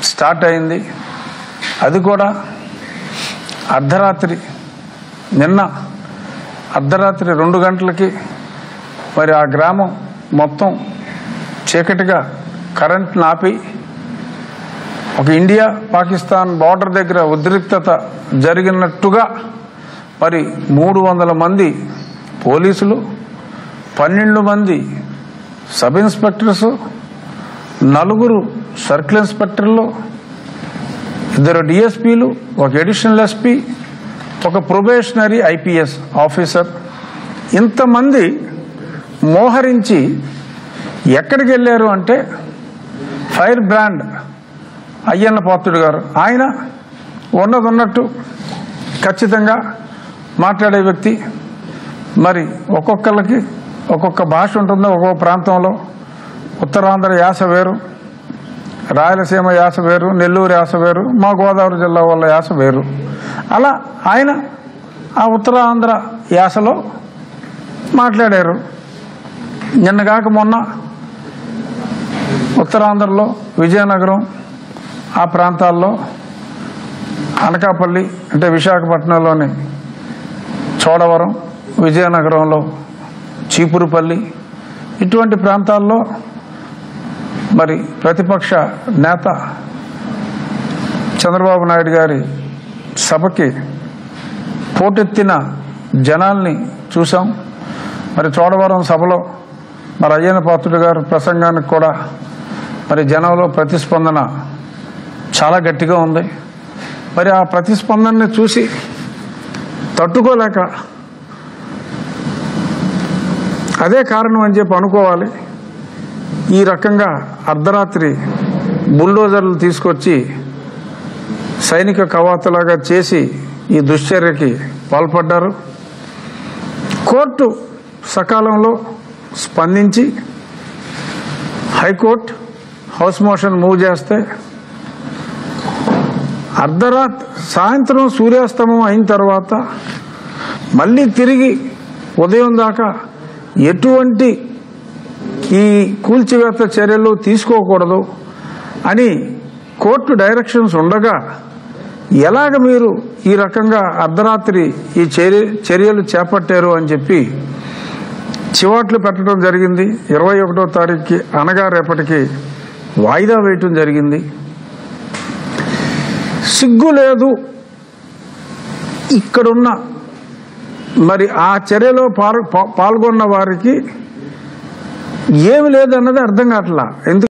start అయింది అది కూడా అర్ధరాత్రి నిన్న అర్ధరాత్రి రెండు గంటలకి మరి ఆ గ్రామం మొత్తం చీకటిగా కరెంట్ని ఆపి ఒక ఇండియా పాకిస్తాన్ బార్డర్ దగ్గర ఉద్రిక్తత జరిగినట్టుగా మరి మూడు వందల మంది పోలీసులు పన్నెండు మంది సబ్ ఇన్స్పెక్టర్స్ నలుగురు సర్కిల్ ఇన్స్పెక్టర్లు ఇద్దరు డిఎస్పీలు ఒక ఎడిషనల్ ఎస్పీ ఒక ప్రొబేషనరీ ఐపీఎస్ ఆఫీసర్ ఇంతమంది మోహరించి ఎక్కడికి వెళ్ళారు అంటే ఫైర్ బ్రాండ్ అయ్యన్న పాత్రుడు గారు ఆయన ఉన్నది ఉన్నట్టు ఖచ్చితంగా మాట్లాడే వ్యక్తి మరి ఒక్కొక్కళ్ళకి ఒక్కొక్క భాష ఉంటుంది ఒక్కొక్క ప్రాంతంలో ఉత్తరాంధ్ర యాస వేరు రాయలసీమ యాస వేరు నెల్లూరు యాస వేరు మా గోదావరి జిల్లా వాళ్ళ యాస వేరు అలా ఆయన ఆ ఉత్తరాంధ్ర యాసలో మాట్లాడారు నిన్నగాక మొన్న ఉత్తరాంధ్రలో విజయనగరం ఆ ప్రాంతాల్లో అనకాపల్లి అంటే విశాఖపట్నంలోని చోడవరం విజయనగరంలో చీపురుపల్లి ఇటువంటి ప్రాంతాల్లో మరి ప్రతిపక్ష నేత చంద్రబాబు నాయుడు గారి సభకి పోటెత్తిన జనాల్ని చూసాం మరి చోడవరం సభలో మరి అయ్యన్న పాత్రుడు గారి ప్రసంగానికి కూడా మరి జనంలో ప్రతిస్పందన చాలా గట్టిగా ఉంది మరి ఆ ప్రతిస్పందనని చూసి తట్టుకోలేక అదే కారణం అని చెప్పి అనుకోవాలి ఈ రకంగా అర్ధరాత్రి బుల్డోజర్లు తీసుకొచ్చి సైనిక కవాతులాగా చేసి ఈ దుశ్చర్యకి పాల్పడ్డారు కోర్టు సకాలంలో స్పందించి హైకోర్టు హౌస్ మోషన్ మూవ్ చేస్తే అర్ధరాత్రి సాయంత్రం సూర్యాస్తమం అయిన తర్వాత మళ్ళీ తిరిగి ఉదయం దాకా ఎటువంటి ఈ కూల్చివేత చర్యలు తీసుకోకూడదు అని కోర్టు డైరెక్షన్స్ ఉండగా ఎలాగ మీరు ఈ రకంగా అర్ధరాత్రి ఈ చర్య చర్యలు చేపట్టారు అని చెప్పి చివాట్లు పెట్టడం జరిగింది ఇరవై ఒకటో తారీఖుకి అనగా రేపటికి వాయిదా వేయటం జరిగింది సిగ్గు లేదు ఇక్కడున్న మరి ఆ చర్యలో పాల్- పా- పాల్గొన్న వారికి ఏమి లేదన్నది అర్థం కావట్లా ఎందుకు